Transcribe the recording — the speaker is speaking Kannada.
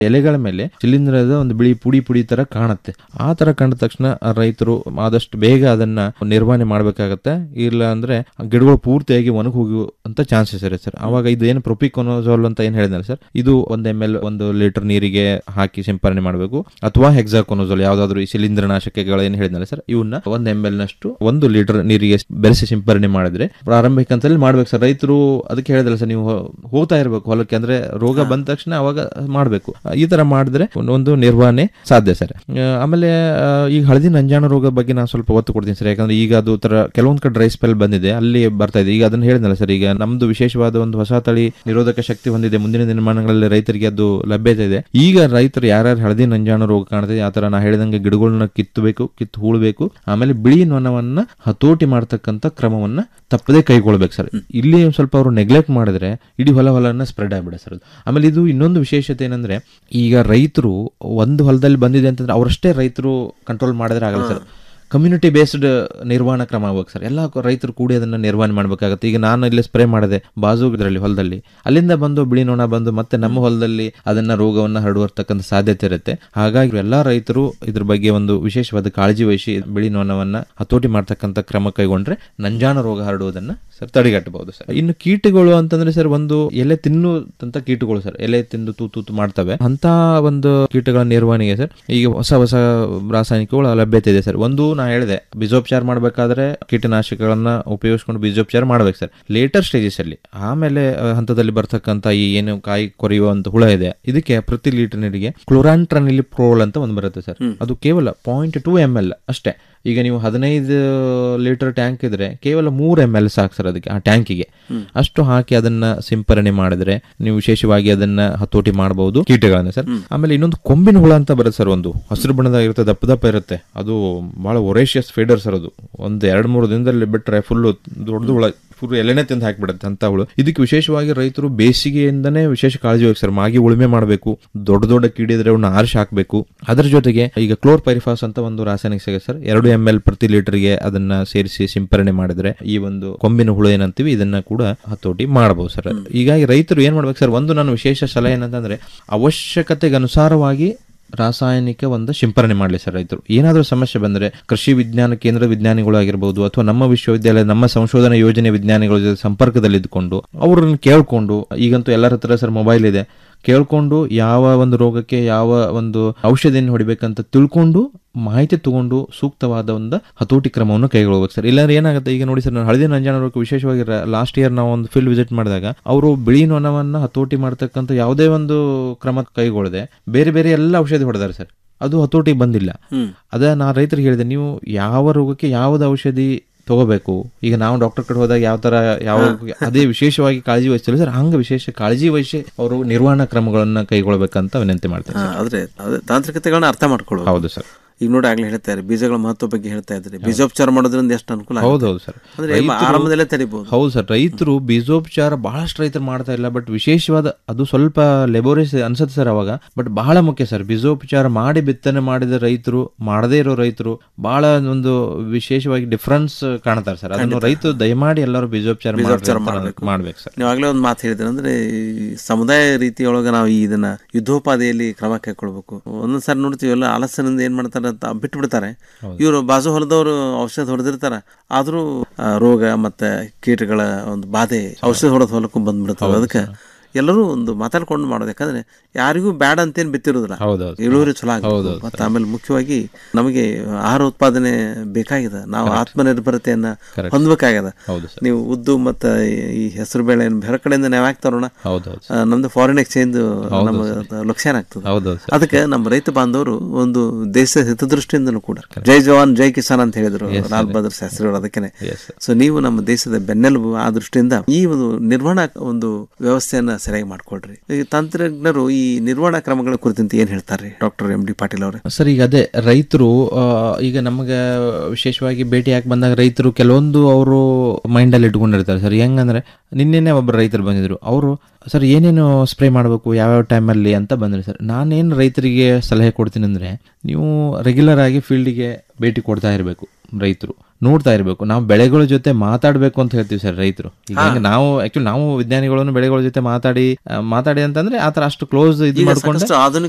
ಎಲೆಗಳ ಮೇಲೆ ಶಿಲೀಂಧ್ರದ ಒಂದು ಬಿಳಿ ಪುಡಿ ಪುಡಿ ತರ ಕಾಣುತ್ತೆ ಆ ತರ ಕಂಡ ತಕ್ಷಣ ರೈತರು ಆದಷ್ಟು ಬೇಗ ಅದನ್ನ ನಿರ್ವಹಣೆ ಮಾಡ್ಬೇಕಾಗತ್ತೆ ಇಲ್ಲ ಅಂದ್ರೆ ಗಿಡಗಳು ಪೂರ್ತಿಯಾಗಿ ಒಣಗಿ ಹೋಗುವಂತ ಚಾನ್ಸಸ್ ಇರುತ್ತೆ ಸರ್ ಅವಾಗ ಇದು ಏನು ಪ್ರೊಪಿಕೊನೋಜೋಲ್ ಅಂತ ಏನ್ ಹೇಳಿದ್ನಲ್ಲ ಸರ್ ಇದು ಒಂದ್ ಎಮ್ ಎಲ್ ಒಂದು ಲೀಟರ್ ನೀರಿಗೆ ಹಾಕಿ ಸಿಂಪರಣೆ ಮಾಡಬೇಕು ಅಥವಾ ಹೆಕ್ಸಾಕೊನೋಜೋಲ್ ಯಾವ್ದಾದ್ರು ಈ ಶಿಲೀಂಧ್ರನಾಶಕಗಳು ಏನ್ ಹೇಳಿದ್ನಲ್ಲ ಸರ್ ಇವನ್ನ ಒಂದ್ ಎಮ್ ಎಲ್ ನಷ್ಟು ಒಂದು ಲೀಟರ್ ನೀರಿಗೆ ಬೆರೆಸಿ ಸಿಂಪರಣೆ ಮಾಡಿದ್ರೆ ಪ್ರಾರಂಭಿಕ ಹಂತದಲ್ಲಿ ಮಾಡ್ಬೇಕು ಸರ್ ರೈತರು ಅದಕ್ಕೆ ಹೇಳಿದಲ್ಲ ಸರ್ ನೀವು ಹೋ- ಹೋಗ್ತಾ ಇರ್ಬೇಕು ಹೊಲಕ್ಕೆ ಅಂದ್ರೆ ರೋಗ ಬಂದ ತಕ್ಷಣ ಅವಾಗ ಮಾಡ್ಬೇಕು ಈ ತರ ಮಾಡಿದ್ರೆ ಒಂದು- ಒಂದು ನಿರ್ವಹಣೆ ಸಾಧ್ಯ ಸರ್ ಆ, ಆಮೇಲೆ ಆ, ಈಗ ಹಳದಿ ನಂಜಾಣ ರೋಗ ಬಗ್ಗೆ ನಾನು ಸ್ವಲ್ಪ ಒತ್ತು ಕೊಡ್ತೀನಿ ಸರ್ ಯಾಕಂದ್ರೆ ಈಗ ಅದು ತರ ಕೆಲವೊಂದ್ ಕಡೆ ಡ್ರೈ ಸ್ಪೆಲ್ ಬಂದಿದೆ ಅಲ್ಲಿ ಬರ್ತಾ ಇದೆ ಈಗ ಅದನ್ನ ಹೇಳಿದ್ನಲ್ಲ ಸರ್ ಈಗ ನಮ್ದು ವಿಶೇಷವಾದ ಒಂದು ಹೊಸ ತಳಿ ನಿರೋಧಕ ಶಕ್ತಿ ಹೊಂದಿದೆ ಮುಂದಿನ ದಿನಮಾನಗಳಲ್ಲಿ ರೈತರಿಗೆ ಅದು ಲಭ್ಯತೆ ಇದೆ ಈಗ ರೈತರು ಯಾರ್ಯಾರು ಹಳದಿ ನಂಜಾಣ ರೋಗ ಕಾಣ್ತಿದೆ ಆ ತರ ನಾ ಹೇಳಿದಂಗೆ ಗಿಡಗಳನ್ನ ಕಿತ್ತಬೇಕು ಕಿತ್ತು ಹೂಳ್ಬೇಕು ಆಮೇಲೆ ಬಿಳಿ ನೊಣವನ್ನ ಹತೋಟಿ ಮಾಡ್ತಕ್ಕಂಥ ಕ್ರಮವನ್ನ ತಪ್ಪದೇ ಕೈಗೊಳ್ಬೇಕು ಸರ್ ಇಲ್ಲಿ ಒಂದ್ ಸ್ವಲ್ಪ ಅವರು ನೆಗ್ಲೆಕ್ಟ್ ಮಾಡಿದ್ರೆ ಇಡೀ ಹೊಲ ಹೊಲನ ಸ್ಪ್ರೆಡ್ ಆಗ್ಬಿಡೆ ಸರ್ ಅದು ಆಮೇಲೆ ಇದು ಇನ್ನೊಂದು ವಿಶೇಷತೆ ಏನಂದ್ರೆ ಈಗ ರೈತರು ಒಂದು ಹೊಲದಲ್ಲಿ ಬಂದಿದೆ ಅಂತಂದ್ರೆ ಅವರಷ್ಟೇ ರೈತರು ಕಂಟ್ರೋಲ್ ಮಾಡಿದ್ರೆ ಆಗಲ್ಲ ಸರ್ ಕಮ್ಯುನಿಟಿ ಬೇಸ್ಡ್ ನಿರ್ವಹಣಾ ಕ್ರಮ ಆಗ್ಬೇಕು ಸರ್ ಎಲ್ಲ ರೈತರು ಕೂಡಿ ಅದನ್ನ ನಿರ್ವಹಣೆ ಮಾಡ್ಬೇಕಾಗತ್ತೆ ಈಗ ನಾನು ಇಲ್ಲಿ ಸ್ಪ್ರೇ ಮಾಡಿದೆ ಬಾಜು ಇದರಲ್ಲಿ ಹೊಲದಲ್ಲಿ ಅಲ್ಲಿಂದ ಬಂದು ಬಿಳಿ ನೊಣ ಬಂದು ಮತ್ತೆ ನಮ್ಮ ಹೊಲದಲ್ಲಿ ಅದನ್ನ ರೋಗವನ್ನ ಹರಡುವರ್ತಕ್ಕಂಥ ಸಾಧ್ಯತೆ ಇರುತ್ತೆ ಹಾಗಾಗಿ ಎಲ್ಲಾ ರೈತರು ಇದ್ರ ಬಗ್ಗೆ ಒಂದು ವಿಶೇಷವಾದ ಕಾಳಜಿ ವಹಿಸಿ ಬಿಳಿ ನೊಣವನ್ನ ಹತೋಟಿ ಮಾಡ್ತಕ್ಕಂಥ ಕ್ರಮ ಕೈಗೊಂಡ್ರೆ ನಂಜಾಣ ರೋಗ ಹರಡುವುದನ್ನ ಸರ್ ತಡೆಗಟ್ಟಬಹುದು ಸರ್ ಇನ್ನು ಕೀಟಗಳು ಅಂತಂದ್ರೆ ಸರ್ ಒಂದು ಎಲೆ ತಿನ್ನುವಂತ ಕೀಟಗಳು ಸರ್ ಎಲೆ ತಿಂದು ತೂ ತೂತು ಮಾಡ್ತವೆ ಅಂತ ಒಂದು ಕೀಟಗಳ ನಿರ್ವಹಣೆಗೆ ಸರ್ ಈಗ ಹೊಸ ಹೊಸ ರಾಸಾಯನಿಕಗಳು ಲಭ್ಯತೆ ಇದೆ ಸರ್ ಒಂದು ನಾ ಹೇಳಿದೆ ಬೀಜೋಪಚಾರ ಮಾಡಬೇಕಾದ್ರೆ ಕೀಟನಾಶಕಗಳನ್ನ ಉಪಯೋಗಿಸ್ಕೊಂಡು ಬೀಜೋಪಚಾರ ಮಾಡ್ಬೇಕು ಸರ್ ಲೇಟರ್ ಸ್ಟೇಜಸ್ ಅಲ್ಲಿ ಆಮೇಲೆ ಆ, ಹಂತದಲ್ಲಿ ಬರ್ತಕ್ಕಂಥ ಈ ಏನು ಕಾಯಿ ಕೊರೆಯುವಂತ ಹುಳ ಇದೆ ಇದಕ್ಕೆ ಪ್ರತಿ ಲೀಟರ್ ನೀರಿಗೆ ಕ್ಲೋರಾಂಟ್ರನಿಲಿ ಪ್ರೋಲ್ ಅಂತ ಒಂದು ಬರುತ್ತೆ ಸರ್ ಅದು ಕೇವಲ ಪಾಯಿಂಟ್ ಟೂ ಎಮ್ ಎಲ್ ಅಷ್ಟೇ ಈಗ ನೀವು ಹದಿನೈದು ಲೀಟರ್ ಟ್ಯಾಂಕ್ ಇದ್ರೆ ಕೇವಲ ಮೂರು ಎಮ್ ಎಲ್ ಸಾಕು ಸರ್ ಅದಕ್ಕೆ ಆ ಟ್ಯಾಂಕಿಗೆ ಅಷ್ಟು ಹಾಕಿ ಅದನ್ನ ಸಿಂಪರಣೆ ಮಾಡಿದ್ರೆ ನೀವು ವಿಶೇಷವಾಗಿ ಅದನ್ನ ಹತೋಟಿ ಮಾಡಬಹುದು ಕೀಟಗಳನ್ನ ಸರ್ ಆಮೇಲೆ ಇನ್ನೊಂದು ಕೊಂಬಿನ ಹುಳ ಅಂತ ಬರುತ್ತೆ ಸರ್ ಒಂದು ಹಸಿರು ಬಣ್ಣದ ಇರುತ್ತೆ ದಪ್ಪ ದಪ್ಪ ಇರುತ್ತೆ ಅದು ಬಹಳ ಒರೇಷಿಯಸ್ ಫೀಡರ್ ಸರ್ ಅದು ಒಂದು ಎರಡು ಮೂರು ದಿನದಲ್ಲಿ ಬಿಟ್ರೆ ಫುಲ್ ದೊಡ್ಡದು ಹುಳ ಫುಲ್ ಎಲೆನೆ ತಿಂದು ಹಾಕ್ಬಿಡುತ್ತೆ ಅಂತ ಹುಳು ಇದಕ್ಕೆ ವಿಶೇಷವಾಗಿ ರೈತರು ಬೇಸಿಗೆಯಿಂದನೇ ವಿಶೇಷ ಕಾಳಜಿ ವಹಿಸಿ ಸರ್ ಮಾಗಿ ಉಳುಮೆ ಮಾಡಬೇಕು ದೊಡ್ಡ ದೊಡ್ಡ ಕೀಡಿದ್ರೆ ಅವನ್ನ ಆರಿಸಿ ಹಾಕಬೇಕು ಅದರ ಜೊತೆಗೆ ಈಗ ಕ್ಲೋರ್ ಪೈರಿಫಾಸ್ ಅಂತ ಒಂದು ರಾಸಾಯನಿಕ ಸಿಗುತ್ತೆ ಸರ್ ಎರಡು ಎಂ ಎಲ್ ಪ್ರತಿ ಲೀಟರ್ಗೆ ಅದನ್ನ ಸೇರಿಸಿ ಸಿಂಪರಣೆ ಮಾಡಿದ್ರೆ ಈ ಒಂದು ಕೊಂಬಿನ ಹುಳು ಏನಂತೀವಿ ಇದನ್ನ ಕೂಡ ಹತೋಟಿ ಮಾಡಬಹುದು ಸರ್ ಹೀಗಾಗಿ ರೈತರು ಏನ್ ಮಾಡ್ಬೇಕು ಸರ್ ಒಂದು ನನ್ನ ವಿಶೇಷ ಸಲಹೆ ಏನಂತಂದ್ರೆ ಅವಶ್ಯಕತೆಗೆ ಅನುಸಾರವಾಗಿ ರಾಸಾಯನಿಕ ಒಂದು ಸಿಂಪರಣೆ ಮಾಡಲಿ ಸರ್ ರೈತರು ಏನಾದರೂ ಸಮಸ್ಯೆ ಬಂದರೆ ಕೃಷಿ ವಿಜ್ಞಾನ ಕೇಂದ್ರ ವಿಜ್ಞಾನಿಗಳು ಆಗಿರ್ಬೋದು ಅಥವಾ ನಮ್ಮ ವಿಶ್ವವಿದ್ಯಾಲಯ ನಮ್ಮ ಸಂಶೋಧನಾ ಯೋಜನೆ ವಿಜ್ಞಾನಿಗಳ ಜೊತೆ ಸಂಪರ್ಕದಲ್ಲಿದ್ದುಕೊಂಡು ಅವ್ರನ್ನ ಕೇಳ್ಕೊಂಡು ಈಗಂತೂ ಎಲ್ಲರ ಹತ್ರ ಸರ್ ಮೊಬೈಲ್ ಇದೆ ಕೇಳ್ಕೊಂಡು ಯಾವ ಒಂದು ರೋಗಕ್ಕೆ ಯಾವ ಒಂದು ಔಷಧಿಯನ್ನು ಹೊಡಿಬೇಕಂತ ತಿಳ್ಕೊಂಡು ಮಾಹಿತಿ ತಗೊಂಡು ಸೂಕ್ತವಾದ ಒಂದು ಹತೋಟಿ ಕ್ರಮವನ್ನು ಕೈಗೊಳ್ಳಬೇಕು ಸರ್ ಇಲ್ಲಾಂದ್ರೆ ಏನಾಗುತ್ತೆ ಈಗ ನೋಡಿ ಸರ್ ನಾನು ಹಳದಿ ನಂಜಾನ ರೋಗಕ್ಕೆ ವಿಶೇಷವಾಗಿ ಲಾಸ್ಟ್ ಇಯರ್ ನಾವು ಒಂದು ಫೀಲ್ಡ್ ವಿಸಿಟ್ ಮಾಡಿದಾಗ ಅವರು ಬಿಳಿ ನೊಣವನ್ನ ಹತೋಟಿ ಮಾಡ್ತಕ್ಕಂಥ ಯಾವುದೇ ಒಂದು ಕ್ರಮ ಕೈಗೊಳ್ಳದೆ ಬೇರೆ ಬೇರೆ ಎಲ್ಲ ಔಷಧಿ ಹೊಡೆದಾರೆ ಸರ್ ಅದು ಹತೋಟಿ ಬಂದಿಲ್ಲ ಅದ ನಾ ರೈತರಿಗೆ ಹೇಳಿದೆ ನೀವು ಯಾವ ರೋಗಕ್ಕೆ ಯಾವ್ದು ಔಷಧಿ ತಗೋಬೇಕು ಈಗ ನಾವು ಡಾಕ್ಟರ್ ಕಡೆ ಹೋದಾಗ ಯಾವ ತರ ಯಾವ ಅದೇ ವಿಶೇಷವಾಗಿ ಕಾಳಜಿ ವಹಿಸ್ತಿಲ್ಲ ಸರ್ ಹಂಗ ವಿಶೇಷ ಕಾಳಜಿ ವಹಿಸಿ ಅವರು ನಿರ್ವಹಣಾ ಕ್ರಮಗಳನ್ನ ಕೈಗೊಳ್ಬೇಕಂತ ವಿನಂತಿ ಮಾಡ್ತೇನೆ ಹಾ, ಆದ್ರೆ ಅದೇ ತಾಂತ್ರಿಕತೆಗಳನ್ನ ಅರ್ಥ ಮಾಡ್ಕೊಳ್ಳೋದು ಹೌದು ಸರ್ ಈಗ ನೋಡಿ ಆಗ್ಲೇ ಹೇಳ್ತಾ ಇದ್ದಾರೆ ಬೀಜಗಳ ಮಹತ್ವ ಬಗ್ಗೆ ಹೇಳ್ತಾ ಇದ್ದಾರೆ ಬೀಜೋಪಚಾರ ಮಾಡೋದ್ರಿಂದ ಎಷ್ಟು ಅನುಕೂಲ ಆಗುತ್ತೆ. ಹೌದು ಹೌದು ಸರ್ ಅಂದ್ರೆ ಆರಂಭದಲ್ಲೇ ತಡಿಬಹುದು ಹೌದು ಸರ್ ರೈತರು ಬೀಜೋಪಚಾರ ಬಹಳಷ್ಟು ರೈತರು ಮಾಡ್ತಾ ಇಲ್ಲ ಬಟ್ ವಿಶೇಷವಾದ ಅದು ಸ್ವಲ್ಪ ಲೆಬೋರೇಸ್ ಅನ್ಸುತ್ತೆ ಸರ್ ಅವಾಗ ಬಟ್ ಬಹಳ ಮುಖ್ಯ ಸರ್ ಬೀಜೋಪಚಾರ ಮಾಡಿ ಬಿತ್ತನೆ ಮಾಡಿದ ರೈತರು ಮಾಡದೇ ಇರೋ ರೈತರು ಬಹಳ ಒಂದು ವಿಶೇಷವಾಗಿ ಡಿಫ್ರೆನ್ಸ್ ಕಾಣ್ತಾರೆ ಸರ್ ಅದನ್ನು ರೈತರು ದಯಮಾಡಿ ಎಲ್ಲರೂ ಬೀಜೋಪಚಾರ ಮಾಡ್ರಿ ಅಂತ ನಾನು- ಮಾಡ್ಬೇಕು ಸರ್ ನೀವು ಆಗ್ಲೇ ಒಂದು ಮಾತು ಹೇಳಿದ್ರೆ ಅಂದ್ರೆ ಈ ಸಮುದಾಯ ರೀತಿಯೊಳಗೆ ನಾವು ಈ ಇದನ್ನ ಯುದ್ಧೋಪಾದಿಯಲ್ಲಿ ಕ್ರಮ ಕೈಗೊಳ್ಬೇಕು ಒಂದೊಂದ್ ಸಾರಿ ನೋಡ್ತೀವಲ್ಲ ಆಲಸ್ಯದಿಂದ ಏನ್ ಮಾಡ್ತಾರೆ ಅಂತ ಬಿಟ್ಟು ಬಿಡ್ತಾರೆ ಇವರು ಬಾಜು ಹೊಲದವರು ಔಷಧ ಹೊಡೆದಿರ್ತಾರ ಆದ್ರೂ ಆ, ರೋಗ ಮತ್ತೆ ಕೀಟಗಳ ಒಂದು ಬಾಧೆ ಔಷಧ ಹೊಡೆದ ಹೊಲಕ್ಕೂ ಬಂದ್ಬಿಡ್ತದೆ ಅದಕ್ಕೆ ಎಲ್ಲರೂ ಒಂದು ಮಾತಾಡ್ಕೊಂಡು ಮಾಡೋದು ಯಾಕಂದ್ರೆ ಯಾರಿಗೂ ಬ್ಯಾಡ ಅಂತೇನು ಬಿತ್ತಿರೋದಿಲ್ಲ ಹೌದೌದು ಇಳುವರಿ ಚಲೋ ಆಗುತ್ತೆ ಮತ್ತೆ ಆಮೇಲೆ ಮುಖ್ಯವಾಗಿ ನಮಗೆ ಆಹಾರ ಉತ್ಪಾದನೆ ಬೇಕಾಗಿದೆ ನಾವು ಆತ್ಮನಿರ್ಭರತೆಯನ್ನ ಹೊಂದಬೇಕಾಗಿದೆ ಹೌದು ಸರ್ ನೀವು ಉದ್ದು ಮತ್ತು ಈ ಹೆಸರು ಬೇಳೆ ಬೇರೆ ಕಡೆಯಿಂದ ನಾವು ಯಾಕೆ ತರೋಣ ಹೌದು ಹೌದು ಆ, ನಮ್ದು ಫಾರಿನ್ ಎಕ್ಸ್ಚೇಂಜ್ ನಮ್ಮ ಲಕ್ಷಣ ಆಗ್ತದೆ ಹೌದು ಸರ್ ಅದಕ್ಕೆ ನಮ್ಮ ರೈತ ಬಾಂಧವರು ಒಂದು ದೇಶ ಹಿತದೃಷ್ಟಿಯಿಂದನೂ ಕೂಡ ಜೈ ಜವಾನ್ ಜೈ ಕಿಸಾನ್ ಅಂತ ಹೇಳಿದ್ರು ಲಾಲ್ ಬಹದ್ದೂರ್ ಶಾಸ್ತ್ರಿ ಅವರು ಅದಕ್ಕೆ Yes, sir. ಸೊ ನೀವು ನಮ್ಮ ದೇಶದ ಬೆನ್ನೆಲುಬು ಆ ದೃಷ್ಟಿಯಿಂದ ಈ ಒಂದು ನಿರ್ವಹಣಾ ಒಂದು ವ್ಯವಸ್ಥೆಯನ್ನ ಸರಿಯಾಗಿ ಮಾಡ್ಕೊಳ್ರಿ ಈ ತಂತ್ರಜ್ಞರು ಈ ನಿರ್ವಹಣಾ ಕ್ರಮಗಳ ಕುರಿತಂತೆ ಏನ್ ಹೇಳ್ತಾರೆ ಡಾಕ್ಟರ್ ಎಂ ಡಿ ಪಾಟೀಲ್ ಅವರೇ ಸರ್ ಈಗ ಅದೇ ರೈತರು ಆ, ಈಗ ನಮಗೆ ವಿಶೇಷವಾಗಿ ಭೇಟಿ ಯಾಕೆ ಬಂದಾಗ ರೈತರು ಕೆಲವೊಂದು ಅವರು ಮೈಂಡಲ್ಲಿ ಇಟ್ಕೊಂಡಿರ್ತಾರೆ ಸರ್ ಹೆಂಗಂದ್ರೆ ನಿನ್ನೆನೆ ಒಬ್ಬರು ರೈತರು ಬಂದಿದ್ರು ಅವರು ಸರ್ ಏನೇನು ಸ್ಪ್ರೇ ಮಾಡಬೇಕು ಯಾವ್ಯಾವ ಟೈಮಲ್ಲಿ ಅಂತ ಬಂದ್ರಿ ಸರ್ ನಾನೇನು ರೈತರಿಗೆ ಸಲಹೆ ಕೊಡ್ತೀನಿ ಅಂದರೆ ನೀವು ರೆಗ್ಯುಲರ್ ಆಗಿ ಫೀಲ್ಡಿಗೆ ಭೇಟಿ ಕೊಡ್ತಾ ಇರಬೇಕು ರೈತರು ನೋಡ್ತಾ ಇರಬೇಕು ನಾವು ಬೆಳೆಗಳ ಜೊತೆ ಮಾತಾಡಬೇಕು ಅಂತ ಹೇಳ್ತೀವಿ ಸರ್ ರೈತರು ಈಗ ಹೆಂಗೆ ನಾವು ಆಕ್ಚುಲಿ ನಾವು ವಿಜ್ಞಾನಿಗಳನ್ನು ಬೆಳೆಗಳ ಜೊತೆ ಮಾತಾಡಿ ಆ, ಮಾತಾಡಿ ಅಂತಂದ್ರೆ ಆ ಥರ ಅಷ್ಟು ಕ್ಲೋಸ್ ಇದು ಈಗ ಮಾಡ್ಕೊಂಡು ಸಾಕಷ್ಟು ಆಧುನಿಕ